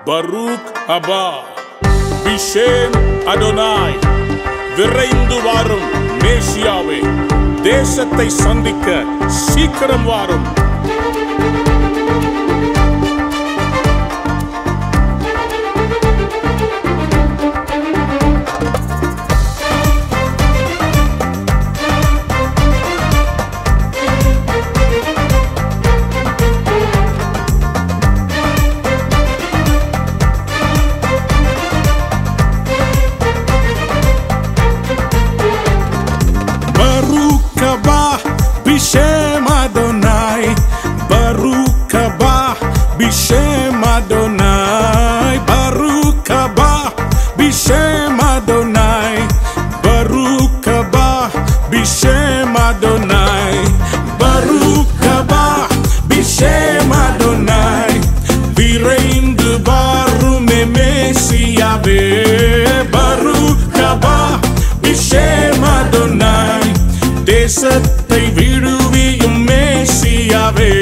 பரூக் அபா பிஷேம் அதோனாய் விரைந்து வாரும் மேசியாவே தேசத்தை சந்திக்க சீக்கிரம் வாரும் Baruch haba Bishem Adonai Baruch haba Bishem Adonai Baruch haba Bishem Adonai Baruch haba Bishem Adonai Baruch haba Bishem Adonai விரைந்து வாருமே மேசியாவே பருக் ஹபா பிஷேம் அதோனாய் தேசத்தை விடுவியும் மேசியாவே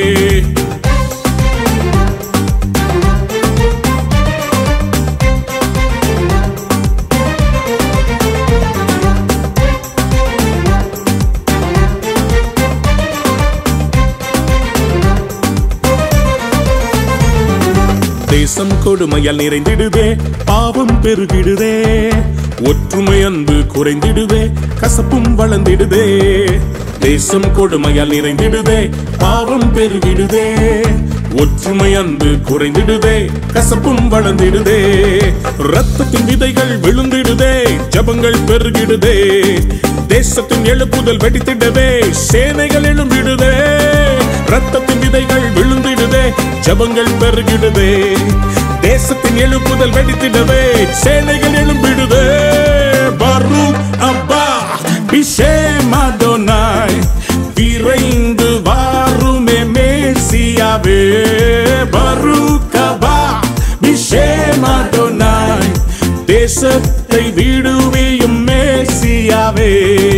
தேசம் கொடுமையால் நிறைந்திடுதே பாவம் பெருகிடுதே ஒற்றுமை அன்பு குறைந்திடுதே கசப்பும் வளர்ந்திடுதே தேசம் கொடுமையால் நிறைந்திடுதே பாவம் பெருகிடுதே ஒற்றுமை அன்பு குறைந்திடுதே கசப்பும் வளர்ந்திடுதே ரத்தத்தின் விதைகள் விழுந்திடுதே ஜபங்கள் பெருகிடுதே தேசத்தின் எழுப்புதல் வெடித்திடவே சேனைகள் எழும்பிடுதே ரத்தத்தின் விதைகள் விழுந்திடுதே ஜபங்கள் பெருகிடுதே தேசத்தின் எழுப்புதல் வெடித்திடவே சேனைகள் எழும்பிடுதே பருக் அப்பா பிஷேம் அதோனாய் விரைந்து வாருமே மேசியாவே பருக் அப்பா பிஷேம் அதோனாய் தேசத்தை விடுவியும் மேசியாவே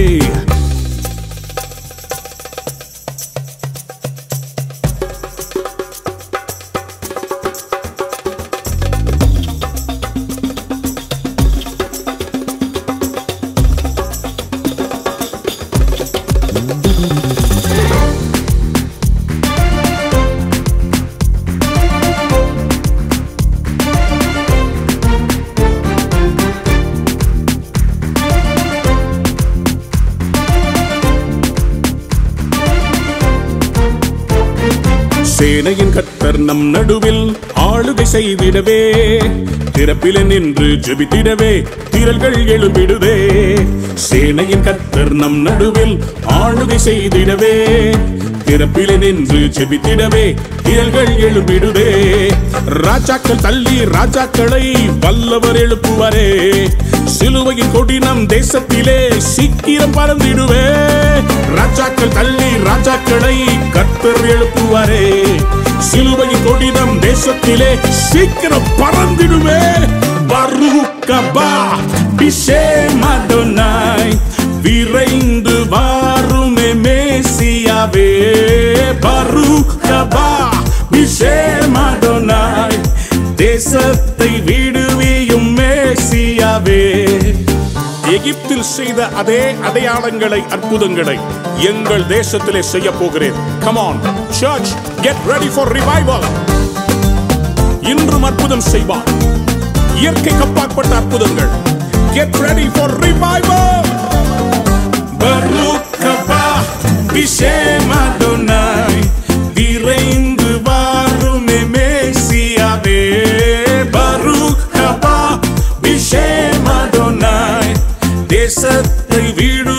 சேனையின் கத்தர் நம் நடுவில் ஆளுகை செய்திடவே திறப்பில நின்று ஜெபித்திடவே திரள்கள் எழும்பிடுதே சேனையின் கத்தர் நம் நடுவில் ஆளுகை செய்திடவே திறப்பில நின்று ஜெபித்திடவே திரள்கள் எழும்பிடுதே ராஜாக்கள் தள்ளி ராஜாக்களை வல்லவர் எழுப்புவாரே சிலுவையின் கொடி நம் தேசத்திலே சீக்கிரம் பறந்திடுவே ராஜாக்கள் தள்ளி ராஜாக்களை கத்தர் எழுப்புவாரே சிலுவையின் கொடி நம் தேசத்திலே சீக்கிரம் பறந்திடுவே பருக்கபா பிஷேம் அதோனாய் விரைந்து வாருமே மேசியாவே பருக்கபா பிஷேம் அதோனாய் தேசத்தை விடுவியும் மேசியாவே எகிப்தில் செய்த அதே அடையாளங்களை அற்புதங்களை எங்கள் தேசத்திலே செய்ய போகிறேன் come on church get ready for revival இன்றும் அற்புதம் செய்வார் இயற்கை கப்பாற்பட்ட அற்புதங்கள் கெட் ரெடி ஃபார் ரிவைவல் பருக்கபா பிஷேம் அதோனாய் விரைந்து வாருமே மேசியாவே பருக்கபா பிஷேம் அதோனாய் தேசத்தை விடு